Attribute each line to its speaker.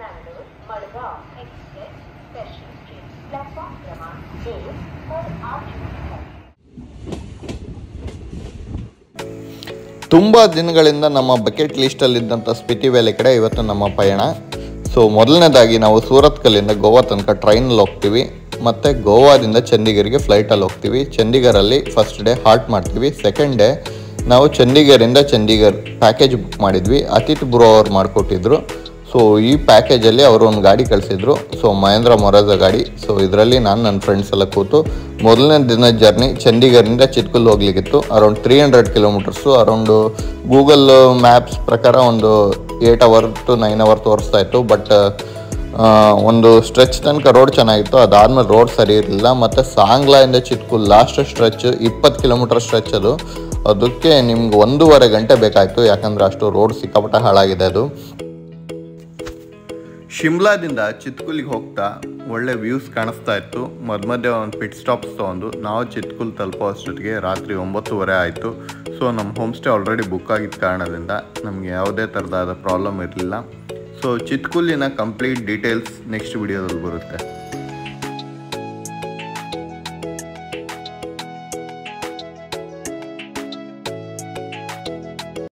Speaker 1: Mangalore, Malgaon Express, Special Train. Platform क्रमांक एक पर आ चुकी है
Speaker 2: ತುಂಬ ದಿನಗಳಿಂದ ನಮ್ಮ ಬಕೆಟ್ ಲಿಸ್ಟಲ್ಲಿದ್ದಂಥ ಸ್ಪಿಟಿ ವ್ಯಾಲಿ ಕಡೆ ಇವತ್ತು ನಮ್ಮ ಪಯಣ ಸೊ ಮೊದಲನೇದಾಗಿ ನಾವು ಸೂರತ್ ಕಲ್ಲಿಂದ ಗೋವಾ ತನಕ ಟ್ರೈನಲ್ಲಿ ಹೋಗ್ತೀವಿ ಮತ್ತು ಗೋವಾದಿಂದ ಚಂಡೀಗಢಗೆ ಫ್ಲೈಟಲ್ಲಿ ಹೋಗ್ತೀವಿ ಚಂಡೀಗಢಲ್ಲಿ ಫಸ್ಟ್ ಡೇ ಹಾಲ್ಟ್ ಮಾಡ್ತೀವಿ ಸೆಕೆಂಡ್ ಡೇ ನಾವು ಚಂಡೀಗಢದಿಂದ ಚಂಡೀಗಢ ಪ್ಯಾಕೇಜ್ ಬುಕ್ ಮಾಡಿದ್ವಿ ಅತಿಥ್ ಬ್ರೋ ಅವ್ರು ಮಾಡಿಕೊಟ್ಟಿದ್ರು ಸೊ ಈ ಪ್ಯಾಕೇಜಲ್ಲಿ ಅವರು ಒಂದು ಗಾಡಿ ಕಳಿಸಿದ್ರು ಸೊ ಮಹೇಂದ್ರ ಮೊರಾಜ ಗಾಡಿ ಸೊ ಇದರಲ್ಲಿ ನಾನು ನನ್ನ ಫ್ರೆಂಡ್ಸ್ ಎಲ್ಲ ಕೂತು ಮೊದಲನೇ ದಿನ ಜರ್ನಿ ಚಂಡೀಗಢದಿಂದ ಚಿತ್ಕುಲ್ ಹೋಗ್ಲಿಕ್ಕಿತ್ತು around three hundred kilometres around Google maps ಪ್ರಕಾರ ಒಂದು eight hour to nine hour ತೋರಿಸ್ತಾ ಇತ್ತು ಬಟ್ ಒಂದು ಸ್ಟ್ರೆಚ್ ತನಕ ರೋಡ್ ಚೆನ್ನಾಗಿತ್ತು ಅದಾದಮೇಲೆ ರೋಡ್ ಸರಿ ಇರಲಿಲ್ಲ ಮತ್ತು ಸಾಂಗ್ಲಾಯಿಂದ ಚಿತ್ಕುಲ್ ಲಾಸ್ಟ್ ಸ್ಟ್ರೆಚ್ ಇಪ್ಪತ್ತು ಕಿಲೋಮೀಟರ್ ಸ್ಟ್ರೆಚ್ ಅದು ಅದಕ್ಕೆ ನಿಮ್ಗೆ ಒಂದೂವರೆ ಗಂಟೆ ಬೇಕಾಯಿತು ಯಾಕಂದರೆ ಅಷ್ಟು ರೋಡ್ ಸಿಕ್ಕಾಪಟ್ಟೆ ಹಾಳಾಗಿದೆ ಅದು ಶಿಮ್ಲಾದಿಂದ ಚಿತ್ಕುಲಿಗೆ ಹೋಗ್ತಾ ಒಳ್ಳೆ ವ್ಯೂಸ್ ಕಾಣಿಸ್ತಾ ಇತ್ತು ಮಧ್ಯ ಮಧ್ಯೆ ಒಂದು ಪಿಟ್ ಸ್ಟಾಪ್ಸ್ ತೊಗೊಂಡು ನಾವು ಚಿತ್ಕುಲ್ ತಲುಪೋ ಅಷ್ಟೊತ್ತಿಗೆ ರಾತ್ರಿ ಒಂಬತ್ತುವರೆ ಆಯಿತು ಸೊ ನಮ್ಮ ಹೋಮ್ ಸ್ಟೇ ಆಲ್ರೆಡಿ ಬುಕ್ ಆಗಿದ್ದ ಕಾರಣದಿಂದ ನಮಗೆ ಯಾವುದೇ ಥರದಾದ ಪ್ರಾಬ್ಲಮ್ ಇರಲಿಲ್ಲ ಸೊ ಚಿತ್ಕುಲಿನ ಕಂಪ್ಲೀಟ್ ಡೀಟೇಲ್ಸ್ ನೆಕ್ಸ್ಟ್ ವಿಡಿಯೋದಲ್ಲಿ ಬರುತ್ತೆ